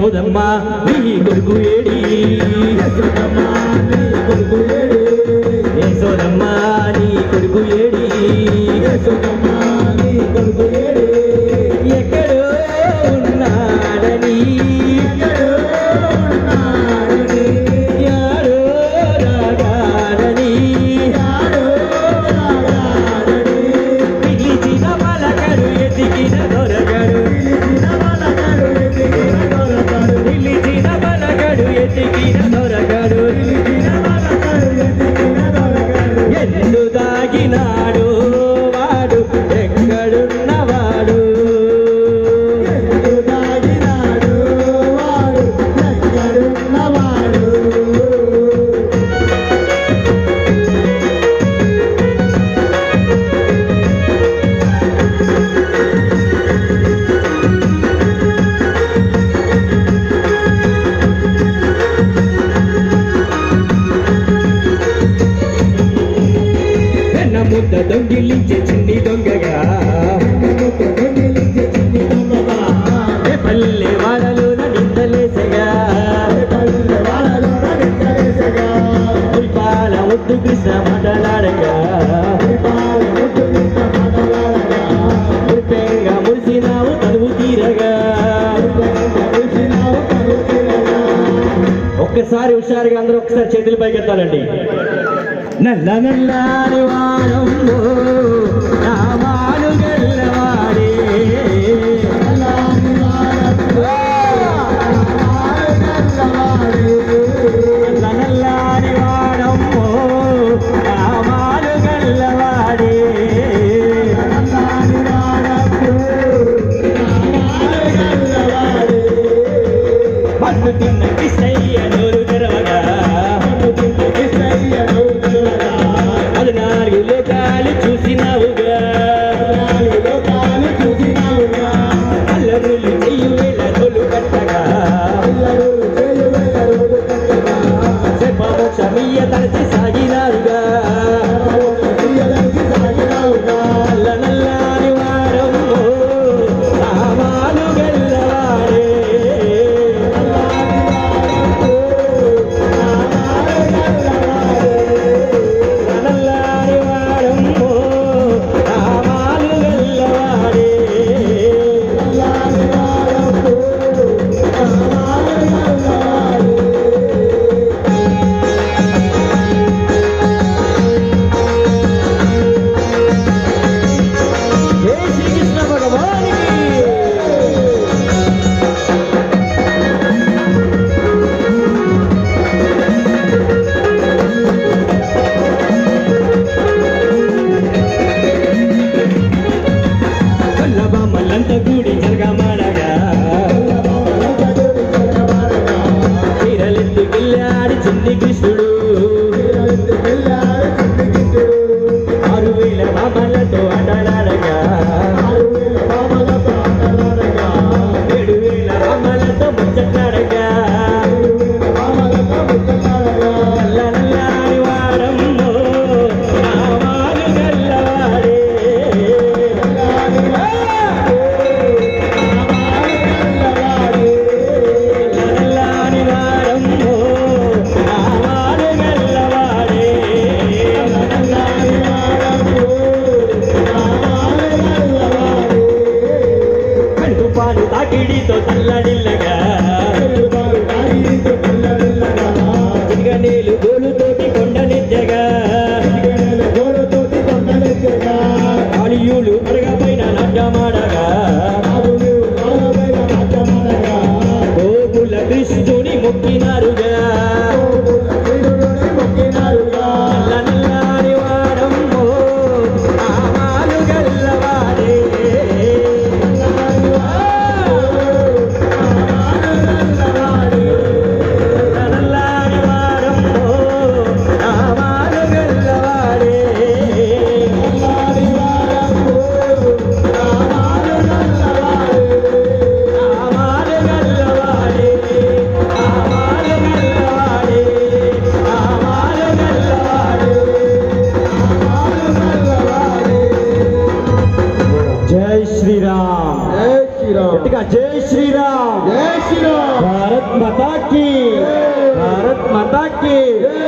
యశోదమ్మ నీ కొడుకు ఏడి యశోదమ్మ నీ కొడుకు ఏడి ఎక్కడో ఉన్నాడని యాడో రాగాడని పిలిచిన పలకడు ఎదిగిన దొరకడు పిలిచిన పలకడు ఎదిగిన దొరకడు ఎందు దాగినాడు వాడు ఎక్కడున్నవాడు వెన్న ముద్ద దొంగిలించే చిన్ని దొంగగా ఏ పల్లె వాడలోన నిందలేసగా పాల ముద్దు కృష్ణ మాటలాడగా మురిపేంగా మురిసినావు తనువు తీరగా ఒక్కసారి హుషారుగా అందరూ ఒకసారి చేతుల పైకి ఎత్తాలండి నల్ల నల్లారి వాడమ్మో నామాలు గల్లవాడే నల్ల నల్లారి వాడమ్మో నామాలు గల్లవాడే మన్ను తిన్న కృష్ణయ్య నోరు తెరవగా అది నాలుగు లోకాలు చూసినావుగా అల్లరులు చెయ్యి వేళ తొలు కట్టగా చెప్పమోక్షమీయ తలచి సాగినారుగా నల్ల నల్లాని వాడమ్మో నామాలు గల్లవాడే నల్లారి వాడమ్మో నామాలు గల్లవాడే జై శ్రీకృష్ణ భగవానికి కల్లబామల్లంత కూడి జరగమాడగా చీరలెత్తి గిల్లాడి చిన్ని కృష్ణుడు ఆరు వేల బామలతో ఆటలాడగా ఏడు వేల బామలతో ముచ్చట్లాడగా నల్ల నల్లారి వాడమ్మో నామాలు గల్లవాడే నల్లారి వాడమ్మో నామాలు గల్లవాడే కడుపు పాలు తాకిడితో తల్లడిల్లగా నీలు గోలుతోటి కొండనెత్తగా కాళియులు పడగపైన నాట్యమాడగా గోకుల కృష్ణుని మొక్కినారుగా నల్ల నల్లారి వాడమ్మో నామాలు గల్లవాడే భారత్ మాతాకి భారత్ మాతాకి